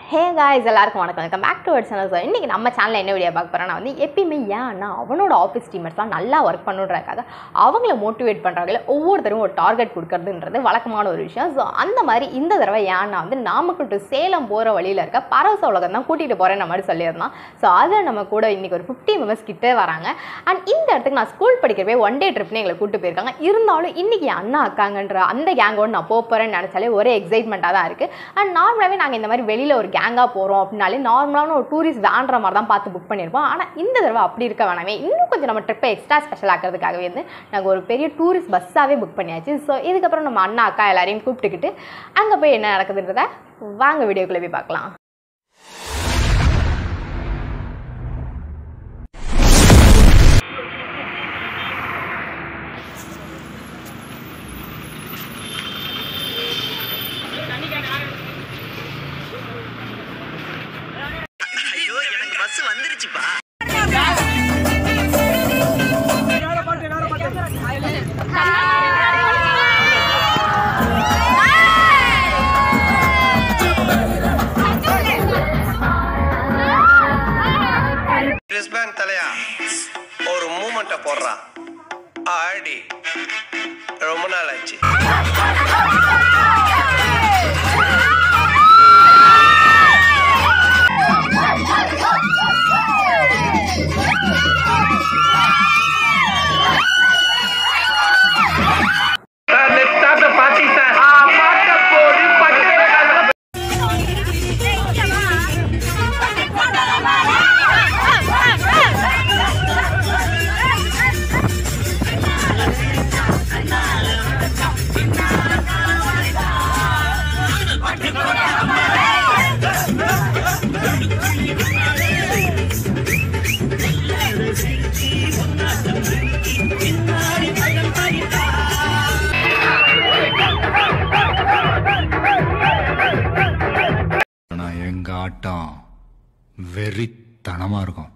ஹே guys எல்லாருக்கும் வணக்கம் welcome back to channel sir இன்றைக்கி நம்ம சேனலில் என்ன வீடியோ பார்க்க போகிறேன்னா வந்து எப்பயுமே ஏன்னா அவனோட ஆஃபீஸ் டீமர்ஸ்லாம் நல்லா ஒர்க் பண்ணுறதுக்காக அவங்கள மோட்டிவேட் பண்ணுறாங்களே ஒவ்வொருத்தரும் ஒரு டார்கெட் கொடுக்கறதுன்றது வழக்கமான ஒரு விஷயம் ஸோ அந்த மாதிரி இந்த தடவை ஏன்னா வந்து நாமக்கல் டு சேலம் போகிற வழியில் இருக்க பரவச உலகம் தான் கூட்டிகிட்டு போகிறேன் மாதிரி சொல்லியிருந்தான் ஸோ அதில் நம்ம கூட இன்றைக்கி ஒரு ஃபிஃப்டி மெம்பர்ஸ் கிட்டே வராங்க அண்ட் இந்த இடத்துக்கு நான் ஸ்கூல் படிக்கிறப்பே ஒன் டே ட்ரிப்னு எங்களை கூட்டு போயிருக்காங்க இருந்தாலும் இன்றைக்கி அண்ணா அக்காங்கன்ற அந்த கேங்கோடு நான் போக போகிறேன்னு நினச்சாலே ஒரே எக்ஸைட்மெண்ட்டாக தான் இருக்குது அண்ட் நார்மலாகவே நாங்கள் இந்த மாதிரி வெளியில் ஒரு கேங்காக போகிறோம் அப்படின்னாலே நார்மலான ஒரு டூரிஸ்ட் வேன்ற மாதிரி தான் பார்த்து புக் பண்ணியிருப்போம் ஆனால் இந்த தடவை அப்படி இருக்க வேணாமே இன்னும் கொஞ்சம் நம்ம ட்ரிப்பை எக்ஸ்ட்ரா ஸ்பெஷல் ஆக்கிறதுக்காகவே வந்து நாங்கள் ஒரு பெரிய டூரிஸ்ட் பஸ்ஸாகவே புக் பண்ணியாச்சு ஸோ இதுக்கப்புறம் நம்ம அண்ணா அக்கா எல்லாரையும் கூப்பிட்டுக்கிட்டு அங்கே போய் என்ன நடக்குதுன்றத வாங்க வீடியோக்குள்ளே போய் பார்க்கலாம் ஐயோ எனக்கு பஸ் வந்துருச்சுப்பா கிறிஸ்பேன் தலையா ஒரு மூமெண்ட்டை போடுறா ஆடி ரொம்ப நாள் ஆச்சு ஆனா எங்க ஆட்டம் வெறித்தனமா இருக்கும்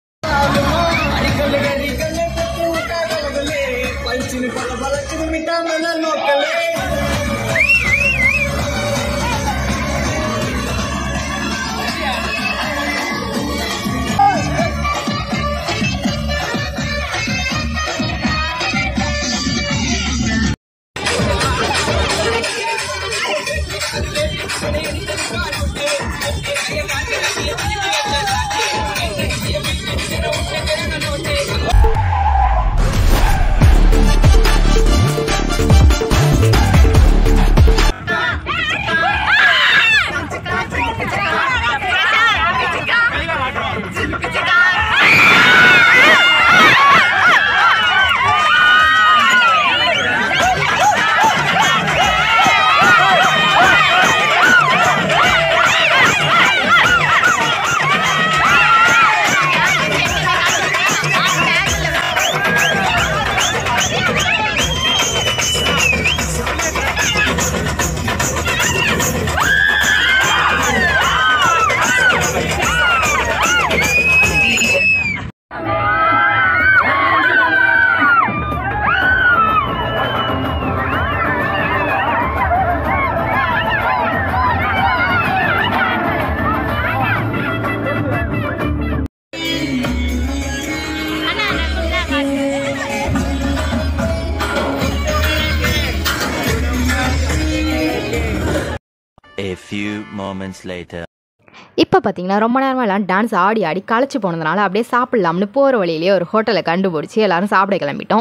A few moments later. இப்போ பார்த்தீங்கன்னா ரொம்ப நேரமாக எல்லாம் டான்ஸ் ஆடி ஆடி களைச்சு போனதுனால அப்படியே சாப்பிடலாம்னு போகிற வழியிலேயே ஒரு ஹோட்டலை கண்டுபிடிச்சி எல்லாரும் சாப்பிட கிளம்பிட்டோம்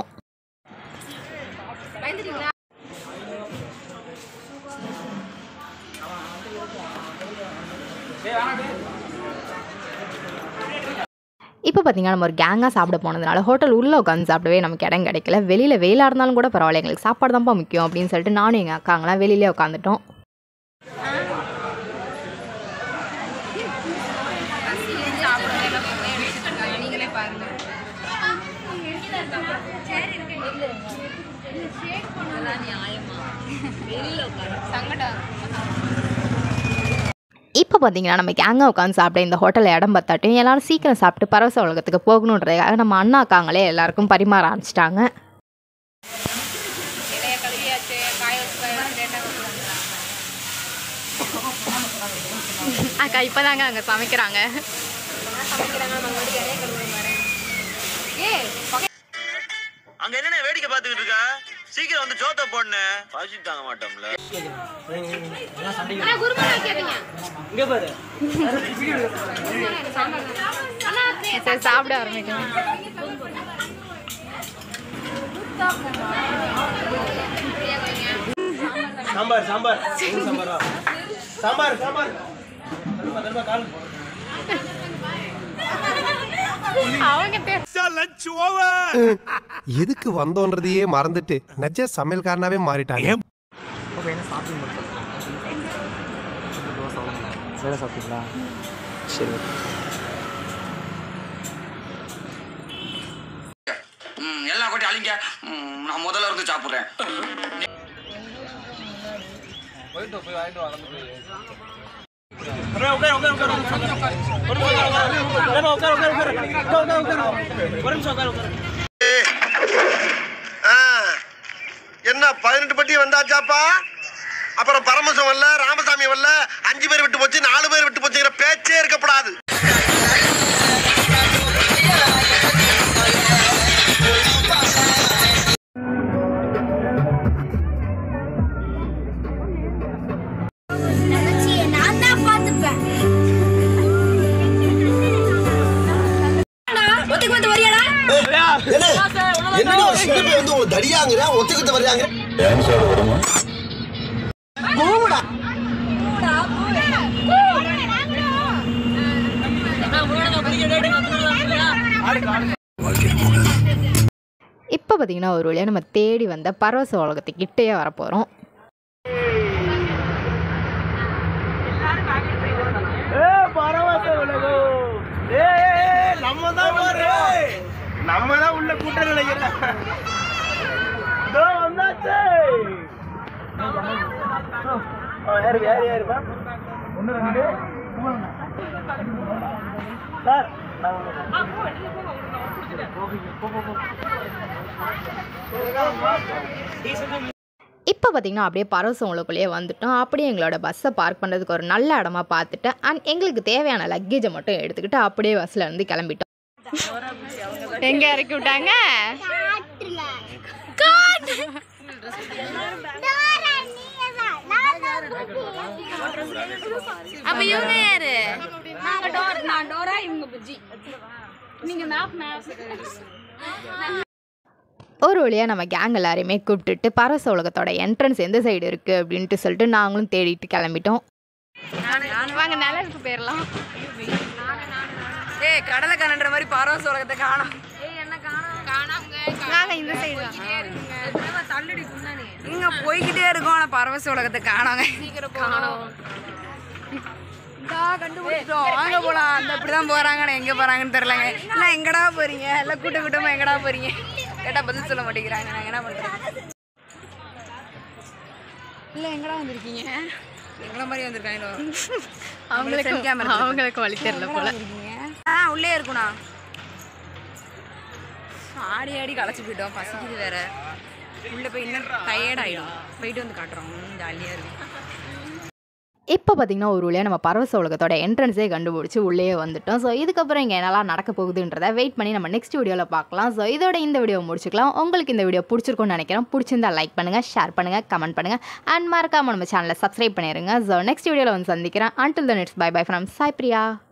இப்போ பார்த்தீங்கன்னா நம்ம ஒரு கேங்காக சாப்பிட போனதுனால ஹோட்டல் உள்ளே உட்காந்து சாப்பிடவே நமக்கு இடம் கிடைக்கல வெளியில் வெயிலாக இருந்தாலும் கூட பரவாயில்ல எங்களுக்கு சாப்பாடு தான்ப்பா முக்கியம் அப்படின்னு சொல்லிட்டு நானும் எங்கள் அக்காங்களாம் வெளியிலே உட்காந்துட்டோம் இப்போ பார்த்தீங்கன்னா நம்ம கேங்காக உட்காந்து சாப்பிட இந்த ஹோட்டலில் இடம் பார்த்தாட்டும் எல்லாரும் சீக்கிரம் சாப்பிட்டு பரவச உலகத்துக்கு போகணுன்றதுக்காக நம்ம அண்ணா அக்காங்களே எல்லாருக்கும் பரிமாற ஆரம்பிச்சிட்டாங்க கழுவியாச்சு காய வச்சு காய வச்சு லேட்டாக அக்கா இப்போதாங்க அங்கே சமைக்கிறாங்க அங்க என்ன வேடிக்கை பார்த்துக்கிட்டு இருக்கா சீக்கிரம் வந்து சோத்த போடணு பசி தாங்க மாட்டோம்ல சரி சாப்பிட ஆரம்பிக்கலாம் சாம்பார் சாம்பார் சாம்பார் சாம்பார் சாம்பார் அவங்க பேர் எதுக்கு வந்தோன்றதையே மறந்துட்டு நெஜ சமையல்காரனாவே மாறிட்டாங்க ம், எல்லாம் கொட்டி அழிங்க ம், நான் முதல்ல இருந்து சாப்பிடுறேன் என்ன பதினெட்டு பட்டி வந்தாச்சாப்பா அப்புறம் பரமசம் வரல ராமசாமி வரல அஞ்சு பேர் விட்டு போச்சு நாலு பேர் விட்டு போச்சுங்கிற பேச்சே இருக்கப்படாது நான் தான் பார்த்துப்பேன் ஒத்துக்கு வந்து வரியாடா என்னடி ஒரு சின்ன பையன் வந்து ஒரு தடியாங்கிற ஒத்துக்கிட்டு வர்றாங்க இப்போ பார்த்தீங்கன்னா ஒரு வழியாக நம்ம தேடி வந்த பரவச உலகத்துக்கு கிட்டேயே வரப்போகிறோம் நம்ம தான் பாரு நம்ம தான் உள்ள கூட்டம் நினைக்கிறேன் இதோ வந்தாச்சு ஆ, யாரு யாரு யாருப்பா ஒன்று ரெண்டு சார் இப்போ பார்த்தீங்கன்னா அப்படியே பரவச உலகுள்ளேயே வந்துட்டோம் அப்படியே எங்களோட பஸ்ஸை பார்க் பண்ணுறதுக்கு ஒரு நல்ல இடமா பார்த்துட்டு அண்ட் எங்களுக்கு தேவையான லக்கேஜை மட்டும் எடுத்துக்கிட்டு அப்படியே பஸ்ஸில் இருந்து கிளம்பிட்டோம் எங்கே இறக்கி விட்டாங்க அப்போ இவங்க யாரு நாங்க டோர் நான் டோரா இவங்க புஜ்ஜி நீங்க மேப் மேப் ஒரு வழியாக நம்ம கேங் எல்லாரையுமே கூப்பிட்டுட்டு பரவச உலகத்தோட என்ட்ரன்ஸ் எந்த சைடு இருக்குது அப்படின்ட்டு சொல்லிட்டு நாங்களும் தேடிட்டு கிளம்பிட்டோம் வாங்க நிலவுக்கு போயிடலாம் ஏய் கடலை கணன்ற மாதிரி பரவச உலகத்தை காணோம் வாங்க இந்த சைடு இங்க போய்கிட்டே இருக்கோம் ஆனா பரவச உலகத்தை காணோங்க காணோம் கண்டுபிடிச்சிட்டோம் வாங்க போலாம் அந்த இப்படிதான் போறாங்க ஆனா எங்க போறாங்கன்னு தெரியலங்க எல்லாம் எங்கடா போறீங்க எல்லாம் கூட்ட கூட்டமா எங்கடா போறீங்க கேட்டா பதில் சொல்ல மாட்டேங்கிறாங்க நாங்க என்ன பண்றது இல்ல எங்கடா வந்திருக்கீங்க எங்கள மாதிரி வந்திருக்காங்களோ அவங்களுக்கு அவங்களுக்கு வழி தெரியல போல ஆ உள்ளே இருக்குண்ணா ஆடி ஆடி களைச்சு போயிட்டோம் பசிக்குது வேற உள்ள போய் இன்னும் டயர்ட் ஆயிடும் போயிட்டு வந்து காட்டுறோம் ஜாலியா இருக்கும் இப்போ பார்த்தீங்கன்னா ஒரு வழியாக நம்ம பரவச உலகத்தோட என்ட்ரன்ஸே கண்டுபிடிச்சி உள்ளே வந்துட்டோம் ஸோ இதுக்கப்புறம் இங்கே என்னெல்லாம் நடக்க போகுதுன்றதை வெயிட் பண்ணி நம்ம நெக்ஸ்ட் வீடியோவில் பார்க்கலாம் ஸோ இதோட இந்த வீடியோ முடிச்சுக்கலாம் உங்களுக்கு இந்த வீடியோ பிடிச்சிருக்கும்னு நினைக்கிறேன் பிடிச்சிருந்தா லைக் பண்ணுங்கள் ஷேர் பண்ணுங்கள் கமெண்ட் பண்ணுங்கள் அண்ட் மறக்காம நம்ம சேனலை சப்ஸ்கிரைப் பண்ணிடுங்க ஸோ நெக்ஸ்ட் வீடியோவில் வந்து சந்திக்கிறேன் until the next bye bye from Sai Priya